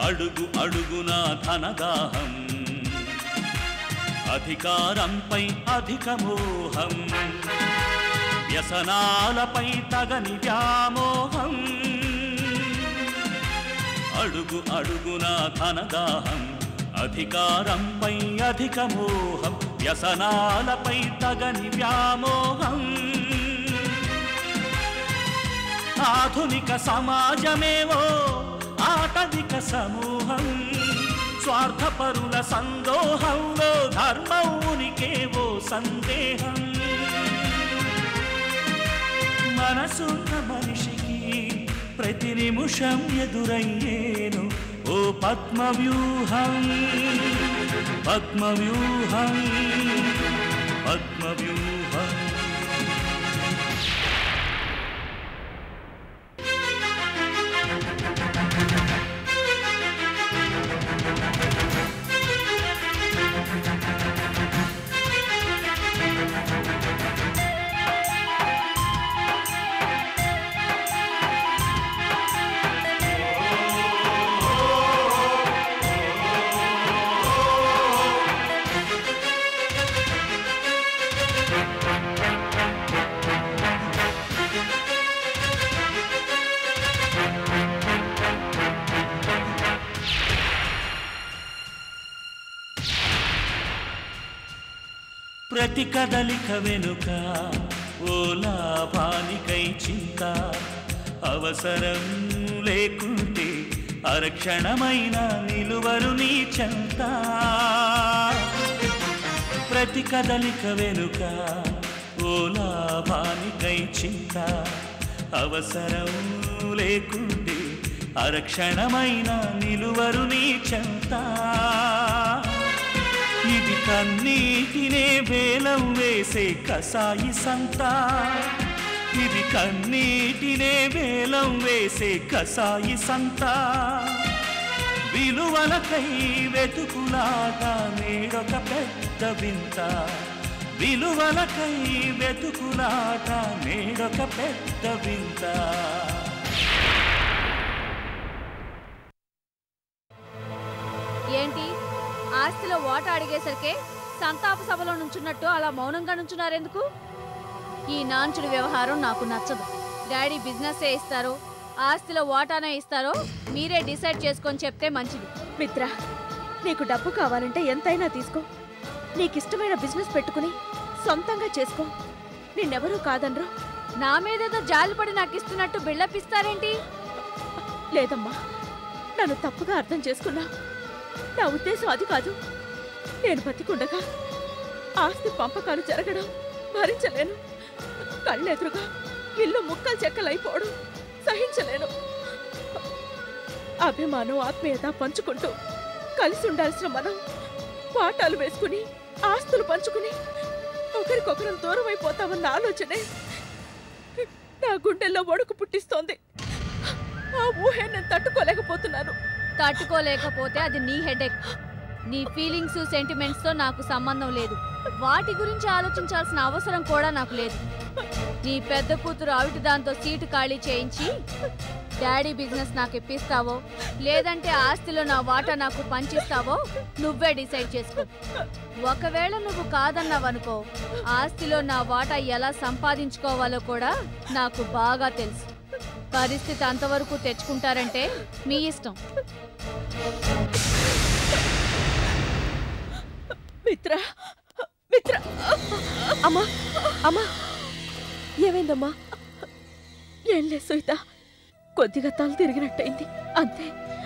అడుగు అడుగున ధనదాహం అధికారంపై అధిక మోహం వ్యసనాలపై తగని వ్యామోహం అడుగు అడుగున ధనదాహం అధికారంపై అధిక మోహం వ్యసనాలపై తగని వ్యామోహం ఆధునిక సమాజమేవో ఆటవిక సమూహం స్వార్థపరుల సందోహంలో ధర్మం ఉనికేవో సందేహం మనసున్న మనిషికి ప్రతి నిమిషం ఎదురయ్యేను ఓ పద్మవ్యూహం పద్మవ్యూహం పద్మవ్యూహం ప్రతి కదలిక వెనుక ఓ లాభానికై చింత అవసరం లేకుంటే అరక్షణమైన నిలువరు నీ చెంత ప్రతి కదలిక వెనుక ఓ లాభానికై చింత అవసరం లేకుంటే అరక్షణమైన నిలువరు నీ చెంత ఇది కన్నీటినే వేలం వేసే కసాయి సంత ఇది కన్నీటినే వేలం వేసే కసాయి సంత విలువలకై వెతుకులాట నేడొక పెద్ద వింత విలువలకై వెతుకులాట నేడొక పెద్ద వింత ఏంటి ఆస్తిలో ఓట అడిగేసరికి సంతాప సభలో నుంచున్నట్టు అలా మౌనంగా నుంచున్నారెందుకు ఈ నాంచుడు వ్యవహారం నాకు నచ్చదు డాడీ బిజినెస్ ఇస్తారో ఆస్తిలో ఓటానే ఇస్తారో మీరే డిసైడ్ చేసుకొని చెప్తే మంచిది మిత్ర నీకు డబ్బు కావాలంటే ఎంతైనా తీసుకో నీకిష్టమైన బిజినెస్ పెట్టుకుని సొంతంగా చేసుకో నిన్నెవరూ కాదనరు నా మీదేదో జాలిపడి నాకు ఇస్తున్నట్టు బిల్డప్ ఇస్తారేంటి లేదమ్మా నన్ను తప్పుగా అర్థం చేసుకున్నా నా ఉద్దేశం అది కాదు నేను బతికుండగా ఆస్తి పంపకాలు జరగడం భరించలేను కళ్ళెదురుగా ఇల్లు ముక్కలు చెక్కలైపోవడం సహించలేను అభిమానం ఆత్మీయత పంచుకుంటూ కలిసి ఉండాల్సిన మనం పాఠాలు వేసుకుని ఆస్తులు పంచుకుని ఒకరికొకరం దూరం అయిపోతామన్న ఆలోచనే నా గుండెల్లో వణుకు పుట్టిస్తోంది ఆ ఊహే నేను తట్టుకోలేకపోతున్నాను తట్టుకోలేకపోతే అది నీ హెడేక్ నీ ఫీలింగ్స్ సెంటిమెంట్స్ తో నాకు సంబంధం లేదు వాటి గురించి ఆలోచించాల్సిన అవసరం కూడా నాకు లేదు నీ పెద్ద కూతురు ఆవిటి దాంతో సీటు ఖాళీ చేయించి డాడీ బిజినెస్ నాకు ఇప్పిస్తావో లేదంటే ఆస్తిలో నా వాటా నాకు పంచిస్తావో నువ్వే డిసైడ్ చేసుకో ఒకవేళ నువ్వు కాదన్నావనుకో ఆస్తిలో నా వాటా ఎలా సంపాదించుకోవాలో కూడా నాకు బాగా తెలుసు పరిస్థితి అంతవరకు తెచ్చుకుంటారంటే మీ ఇష్టం మిత్ర మిత్ర అమ్మా అమ్మా ఏమైందమ్మా ఏం లేదు సుహిత కొద్దిగా తల తిరిగినట్టయింది అంతే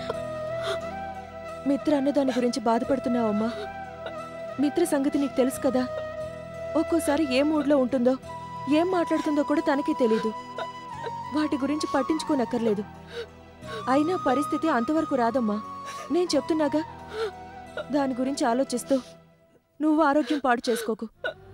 మిత్ర అన్న దాని గురించి బాధపడుతున్నావమ్మా మిత్ర సంగతి నీకు తెలుసు కదా ఒక్కోసారి ఏ మూడ్లో ఉంటుందో ఏం మాట్లాడుతుందో కూడా తనకే తెలీదు వాటి గురించి పట్టించుకోనక్కర్లేదు అయినా పరిస్థితి అంతవరకు రాదమ్మా నేను చెప్తున్నాగా దాని గురించి ఆలోచిస్తూ నువ్వు ఆరోగ్యం పాడు చేసుకోకు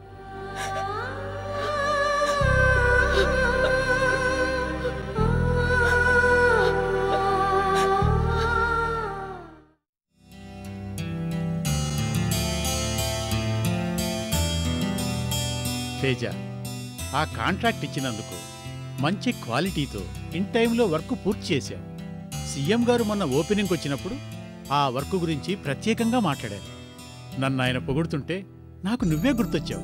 తేజ ఆ కాంట్రాక్ట్ ఇచ్చినందుకు మంచి క్వాలిటీతో ఇన్ టైంలో వర్క్ పూర్తి చేశాం సీఎం గారు మొన్న ఓపెనింగ్ వచ్చినప్పుడు ఆ వర్క్ గురించి ప్రత్యేకంగా మాట్లాడాను నన్ను ఆయన పొగుడుతుంటే నాకు నువ్వే గుర్తొచ్చావు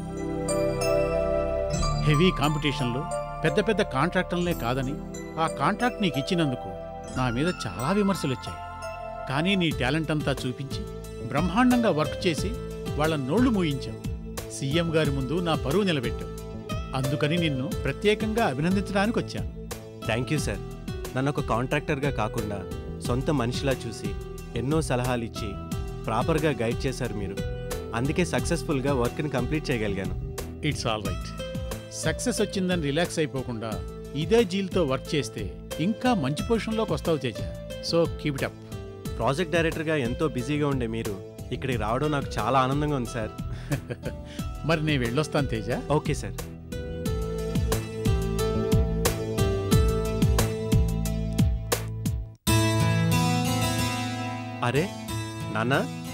హెవీ కాంపిటీషన్లో పెద్ద పెద్ద కాంట్రాక్టర్లే కాదని ఆ కాంట్రాక్ట్ నీకు ఇచ్చినందుకు నా మీద చాలా విమర్శలు వచ్చాయి కానీ నీ టాలెంట్ అంతా చూపించి బ్రహ్మాండంగా వర్క్ చేసి వాళ్ళ నోళ్లు మూయించావు సీఎం గారి ముందు నా పరువు నిలబెట్టావు అందుకని నిన్ను ప్రత్యేకంగా అభినందించడానికి వచ్చాను థ్యాంక్ యూ సార్ నన్ను ఒక కాంట్రాక్టర్గా కాకుండా సొంత మనిషిలా చూసి ఎన్నో సలహాలు ఇచ్చి ప్రాపర్గా గైడ్ చేశారు మీరు అందుకే సక్సెస్ఫుల్గా వర్క్ని కంప్లీట్ చేయగలిగాను ఇట్స్ ఆల్ రైట్ సక్సెస్ వచ్చిందని రిలాక్స్ అయిపోకుండా ఇదే జీల్తో వర్క్ చేస్తే ఇంకా మంచి పొజిషన్లోకి వస్తావు Teja so keep it up project డైరెక్టర్గా ఎంతో బిజీగా ఉండే మీరు ఇక్కడికి రావడం నాకు చాలా ఆనందంగా ఉంది సార్ మరి నేను వెళ్ళొస్తాను తేజ ఓకే సార్ అరే నాన్న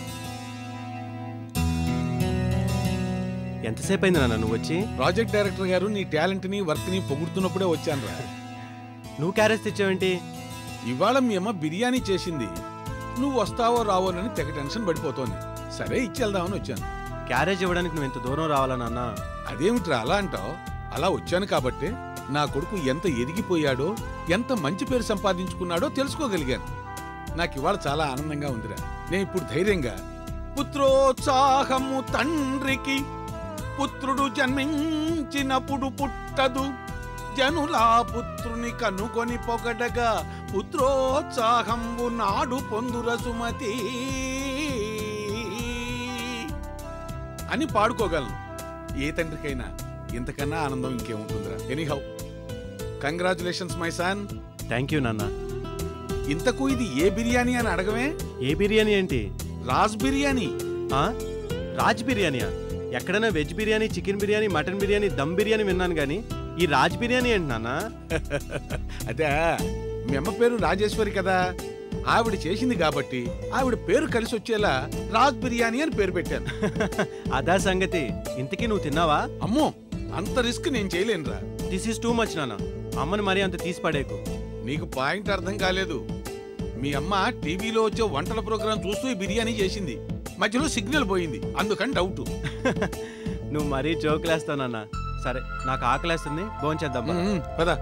ఎంతసేపు అయింది నాన్న నువ్వు వచ్చి ప్రాజెక్ట్ డైరెక్టర్ గారు నీ టాలెంట్ ని వర్క్ ని పొగుడుతున్నప్పుడే వచ్చాను రా నువ్వు క్యారెస్ తెచ్చావేంటి ఇవాళ మీ అమ్మ బిర్యానీ చేసింది నువ్వు వస్తావో రావోనని తెగ టెన్షన్ పడిపోతోంది సరే ఇచ్చేద్దామని వచ్చాను క్యారేజ్ ఇవ్వడానికి నువ్వు ఇంత దూరం రావాలా నాన్న అదేమిట్రా అలా అంటావు అలా వచ్చాను కాబట్టి నా కొడుకు ఎంత ఎదిగిపోయాడో ఎంత మంచి పేరు సంపాదించుకున్నాడో తెలుసుకోగలిగాను నాకు ఇవాళ చాలా ఆనందంగా ఉందిరా నేను ఇప్పుడు ధైర్యంగా పుత్రోత్సాహము తండ్రికి పుత్రుడు జన్మించినప్పుడు పుట్టదు జనులా పుత్రుని కనుకొని పొగడగా పుత్రోత్సాహంబు నాడు పొందుర సుమతి అని పాడుకోగలను ఏ తండ్రికైనా ఇంతకన్నా ఆనందం ఇంకేముంటుందిరా anyhow congratulations my son thank you నాన్న ఇంతకు ఇది ఏ బిర్యానీ అని అడగమే ఏ బిర్యానీ ఏంటి రాజ్ బిర్యానీ ఆ? రాజ్ బిర్యానీయా ఎక్కడైనా veg biryani chicken biryani mutton biryani dum biryani విన్నాను కానీ ఈ రాజ్ బిర్యానీ ఏంటి నాన్న అదే మీ అమ్మ పేరు రాజేశ్వరి కదా ఆవిడ చేసింది కాబట్టి ఆవిడ పేరు కలిసి వచ్చేలా రాజ్ బిర్యానీ అని పేరు పెట్టాను అదా సంగతి ఇంతకీ నువ్వు తిన్నావా అమ్మో అంత రిస్క్ నేను చేయలేనురా దిస్ ఈస్ టూ మచ్ నాన్న అమ్మని మరీ అంత తీసి పడేకు నీకు పాయింట్ అర్థం కాలేదు మీ అమ్మ టీవీలో వచ్చే వంటల ప్రోగ్రాం చూస్తూ ఈ బిర్యానీ చేసింది మధ్యలో సిగ్నల్ పోయింది అందుకని డౌట్ నువ్వు మరీ జోకులేస్తావు నాన్న సరే నాకు ఆకలేస్తుంది భోంచేద్దాం పద. పదా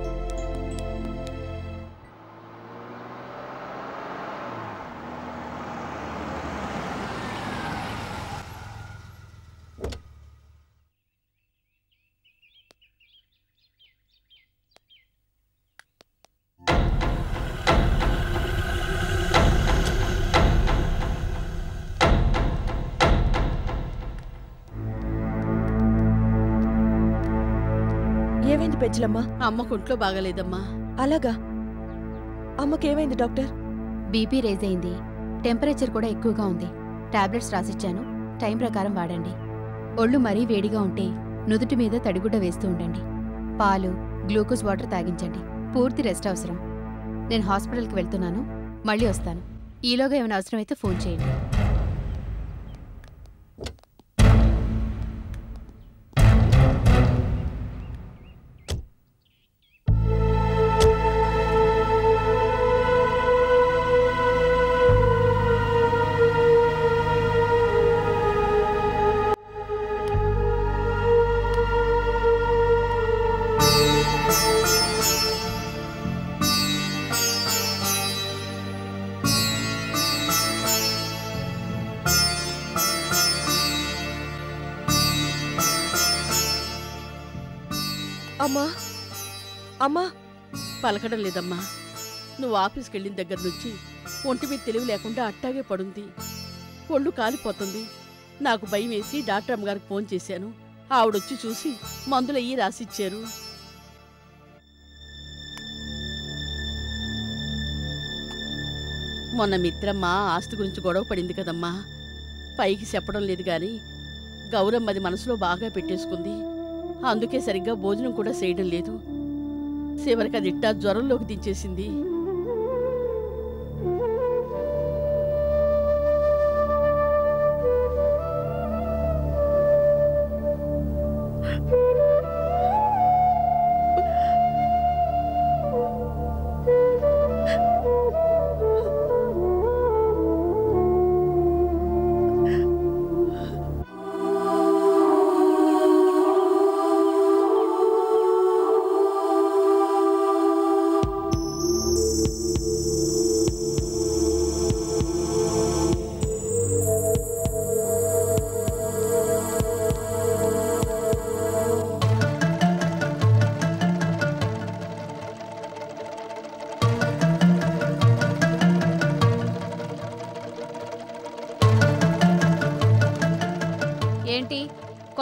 ఏమైంది పెంచలమ్మా అమ్మకు ఒంట్లో బాగలేదమ్మా అలాగా అమ్మకేమైంది డాక్టర్ బీపీ రేజ్ అయింది టెంపరేచర్ కూడా ఎక్కువగా ఉంది టాబ్లెట్స్ రాసిచ్చాను టైం ప్రకారం వాడండి ఒళ్ళు మరీ వేడిగా ఉంటే నుదుటి మీద తడిగుడ్డ వేస్తూ ఉండండి పాలు గ్లూకోజ్ వాటర్ తాగించండి పూర్తి రెస్ట్ అవసరం నేను హాస్పిటల్కి వెళ్తున్నాను మళ్ళీ వస్తాను ఈలోగా ఏమైనా అవసరమైతే ఫోన్ చేయండి అమ్మా అమ్మా పలకడం లేదమ్మా నువ్వు ఆఫీస్కి వెళ్ళిన దగ్గర నుంచి ఒంటి మీద తెలివి లేకుండా అట్టాగే పడుంది ఒళ్ళు కాలిపోతుంది నాకు భయం వేసి డాక్టర్ అమ్మగారికి ఫోన్ చేశాను ఆవిడొచ్చి చూసి మందులయ్యి రాసిచ్చారు మొన్న మిత్రమ్మ ఆస్తి గురించి గొడవ పడింది కదమ్మా పైకి చెప్పడం లేదు కానీ గౌరమ్మది మనసులో బాగా పెట్టేసుకుంది అందుకే సరిగ్గా భోజనం కూడా చేయడం లేదు చివరికి అది ఇట్టా జ్వరంలోకి దించేసింది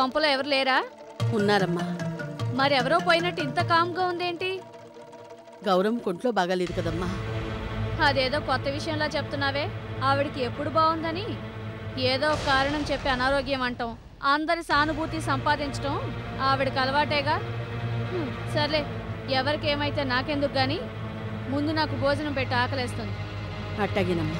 కొంపలో ఎవరు లేరా ఉన్నారమ్మా మరి ఎవరో పోయినట్టు ఇంత కామ్గా ఉందేంటి గౌరవం కొంట్లో బాగాలేదు కదమ్మా అదేదో కొత్త విషయంలా చెప్తున్నావే ఆవిడికి ఎప్పుడు బాగుందని ఏదో ఒక కారణం చెప్పి అనారోగ్యం అంటాం అందరి సానుభూతి సంపాదించటం ఆవిడకి అలవాటేగా హ్మ్, సర్లే ఎవరికి ఏమైతే నాకెందుకు గాని ముందు నాకు భోజనం పెట్టి ఆకలేస్తుంది అట్టాగేనమ్మా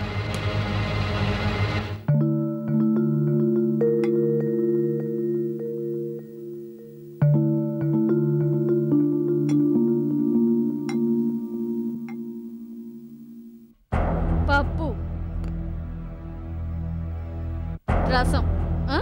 పప్పు రసం ఆ?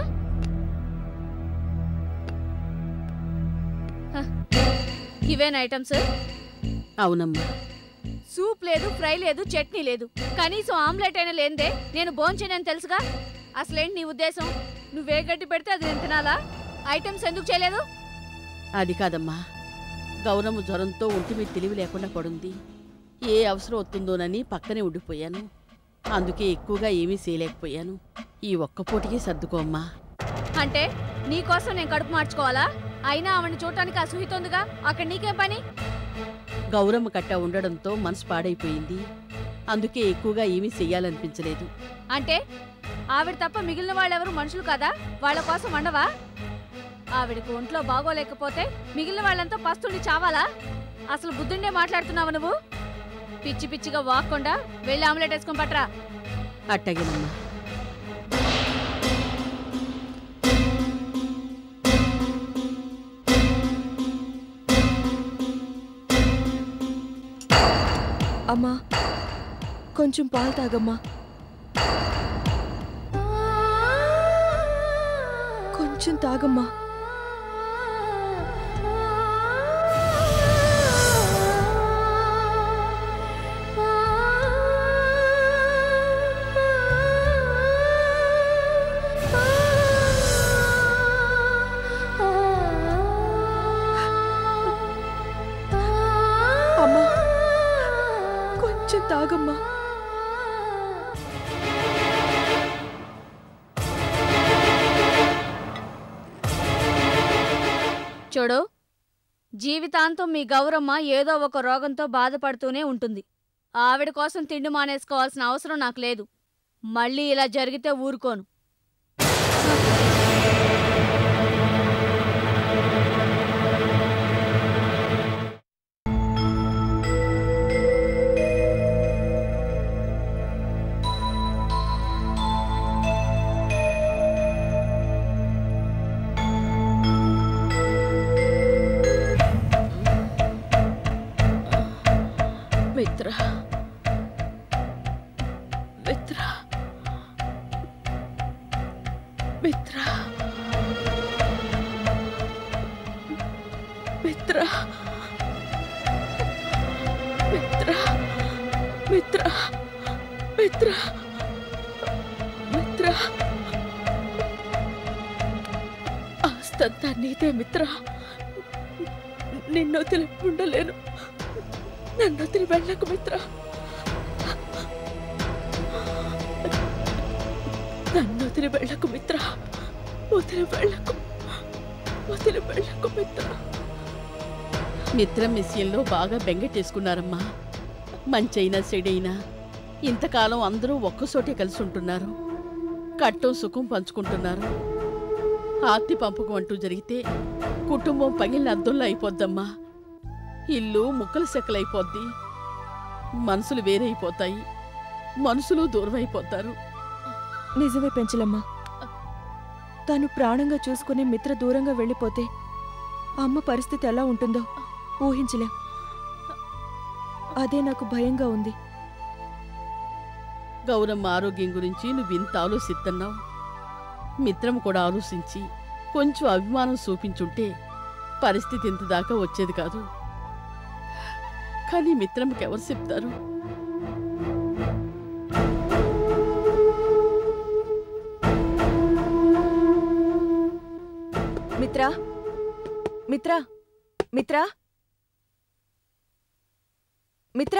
హ, ఇవేనా ఐటమ్స్ అవునమ్మా సూప్ లేదు ఫ్రై లేదు చట్నీ లేదు కనీసం ఆమ్లెట్ అయినా లేనిదే నేను భోంచేనని తెలుసుగా అసలేంటి నీ ఉద్దేశం నువ్వే గడ్డి పెడితే అది నేను తినాలా ఐటమ్స్ ఎందుకు చేయలేదు అది కాదమ్మా గౌరమ్మ జ్వరంతో ఒంటి మీద తెలివి లేకుండా పడుంది ఏ అవసరం వస్తుందోనని పక్కనే ఉండిపోయాను అందుకే ఎక్కువగా ఏమీ చేయలేకపోయాను ఈ ఒక్క పూటకి సర్దుకో అమ్మా అంటే నీకోసం నేను కడుపు మార్చుకోవాలా అయినా ఆవిడని చూడటానికి అసూహితోందిగా అక్కడ నీకేం పని గౌరమ్మ కట్ట ఉండడంతో మనసు పాడైపోయింది అందుకే ఎక్కువగా ఏమీ చెయ్యాలనిపించలేదు అంటే ఆవిడ తప్ప మిగిలిన వాళ్ళెవరు మనుషులు కదా వాళ్ళ కోసం వండవా ఆవిడకి ఒంట్లో బాగోలేకపోతే మిగిలిన వాళ్ళంతా పస్తుండి చావాలా అసలు బుద్ధుండే మాట్లాడుతున్నావు నువ్వు పిచ్చి పిచ్చిగా వాక్కుండా వెళ్ళి ఆమ్లెట్ వేసుకొని పట్రా అట్టగేనమ్మా అమ్మా కొంచెం పాలు తాగమ్మా కొంచెం తాగమ్మా అమ్మా కొంచెం తాగమ్మా చూడు జీవితాంతం మీ గౌరమ్మ ఏదో ఒక రోగంతో బాధపడుతూనే ఉంటుంది ఆవిడ కోసం తిండి మానేసుకోవాల్సిన అవసరం నాకు లేదు మళ్ళీ ఇలా జరిగితే ఊరుకోను మిత్ర మిత్ర మిత్ర మిత్ర మిత్ర మిత్ర మిత్ర మిత్ర ఆస్తంతా నీదే మిత్ర నిన్ను వదిలి ఉండలేను నన్ను వదిలి వెళ్ళకు మిత్ర నన్ను వదిలి వెళ్ళకు మిత్ర వదిలి వెళ్ళకు వదిలి వెళ్ళకు మిత్ర మిత్రం విషయంలో బాగా బెంగటేసుకున్నారమ్మా మంచైనా చెడైనా ఇంతకాలం అందరూ ఒక్కసోటే కలిసి ఉంటున్నారు కట్టం సుఖం పంచుకుంటున్నారు ఆర్తి పంపకం అంటూ జరిగితే కుటుంబం పగిలిన అద్దంలో అయిపోద్దమ్మా ఇల్లు ముక్కలు సెక్కలైపోద్ది మనసులు వేరైపోతాయి మనుషులు దూరం అయిపోతారు నిజమే పెంచలమ్మా తను ప్రాణంగా చూసుకునే మిత్ర దూరంగా వెళ్ళిపోతే అమ్మ పరిస్థితి ఎలా ఉంటుందో ఊహించలేం అదే నాకు భయంగా ఉంది గౌరమ్మ ఆరోగ్యం గురించి నువ్వు ఇంత ఆలోచిస్తున్నావు మిత్రం కూడా ఆలోచించి కొంచెం అభిమానం చూపించుంటే పరిస్థితి ఇంత దాకా వచ్చేది కాదు కానీ మిత్రంకి ఎవరు చెప్తారు మిత్ర మిత్ర మిత్ర మిత్ర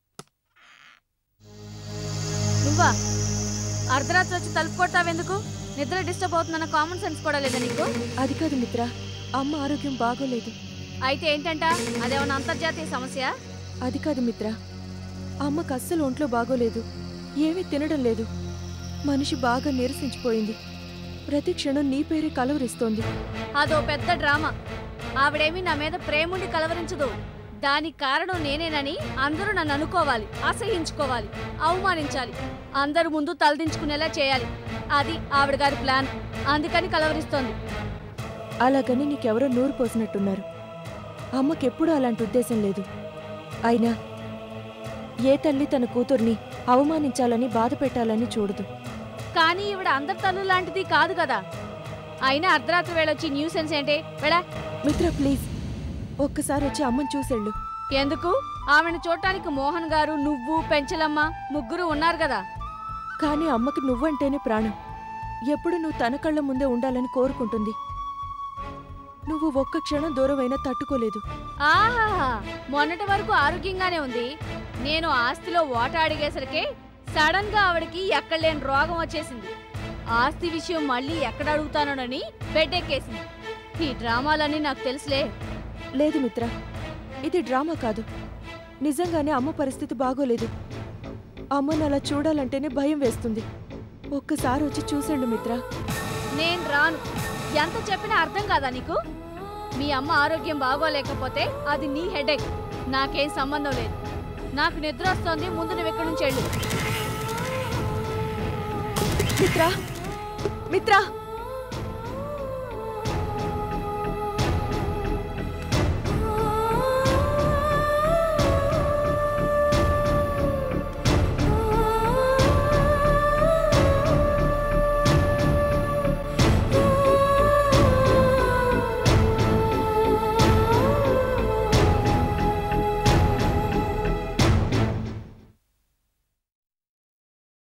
నువ్వా అర్ధరాత్రి వచ్చి తలుపు కొడతావెందుకు నిద్ర డిస్టర్బ్ అవుతుందన్న కామన్ సెన్స్ కూడా లేదా నీకు అది కాదు మిత్ర అమ్మ ఆరోగ్యం బాగోలేదు అయితే ఏంటంట అదేమన్నా అంతర్జాతీయ సమస్య అది కాదు మిత్ర అమ్మకు అస్సలు ఒంట్లో బాగోలేదు ఏమీ తినడం లేదు మనిషి బాగా నీరసించిపోయింది ప్రతి క్షణం నీ పేరే కలవరిస్తోంది అదో పెద్ద డ్రామా ఆవిడేమీ నా మీద ప్రేముండి కలవరించదు దానికి కారణం నేనేనని అందరూ నన్ను అనుకోవాలి అసహించుకోవాలి అవమానించాలి అందరి ముందు తలదించుకునేలా చేయాలి అది ఆవిడ గారి ప్లాన్ అందుకని కలవరిస్తోంది అలాగని నీకెవరో నూరు పోసినట్టున్నారు అమ్మకెప్పుడూ అలాంటి ఉద్దేశం లేదు అయినా ఏ తల్లి తన కూతుర్ని అవమానించాలని బాధ పెట్టాలని చూడదు కానీ ఈవిడ అందరి తల్లు లాంటిది కాదు కదా అయినా అర్ధరాత్రి వేళొచ్చి న్యూసెన్స్ ఏంటి వెళ్ళా మిత్ర ప్లీజ్ ఒక్కసారి వచ్చి అమ్మని చూసెళ్ళు ఎందుకు ఆమెను చూడటానికి మోహన్ గారు నువ్వు పెంచలమ్మ ముగ్గురు ఉన్నారు కదా కానీ అమ్మకి నువ్వంటేనే ప్రాణం ఎప్పుడు నువ్వు తన కళ్ళ ముందే ఉండాలని కోరుకుంటుంది నువ్వు ఒక్క క్షణం దూరమైనా తట్టుకోలేదు ఆహాహా మొన్నటి వరకు ఆరోగ్యంగానే ఉంది నేను ఆస్తిలో ఓట అడిగేసరికి సడన్ గా ఆవిడకి ఎక్కడలేని రోగం వచ్చేసింది ఆస్తి విషయం మళ్ళీ ఎక్కడ అడుగుతానోనని బెడ్ ఎక్కేసింది ఈ డ్రామాలన్నీ నాకు తెలుసులే లేదు మిత్ర ఇది డ్రామా కాదు నిజంగానే అమ్మ పరిస్థితి బాగోలేదు అమ్మను అలా చూడాలంటేనే భయం వేస్తుంది ఒక్కసారి వచ్చి చూసండి మిత్ర నేను రాను ఎంత చెప్పినా అర్థం కాదా నీకు మీ అమ్మ ఆరోగ్యం బాగోలేకపోతే అది నీ హెడేక్ నాకేం సంబంధం లేదు నాకు నిద్ర వస్తోంది ముందు నువ్వు ఇక్కడి నుంచి వెళ్ళు మిత్ర మిత్ర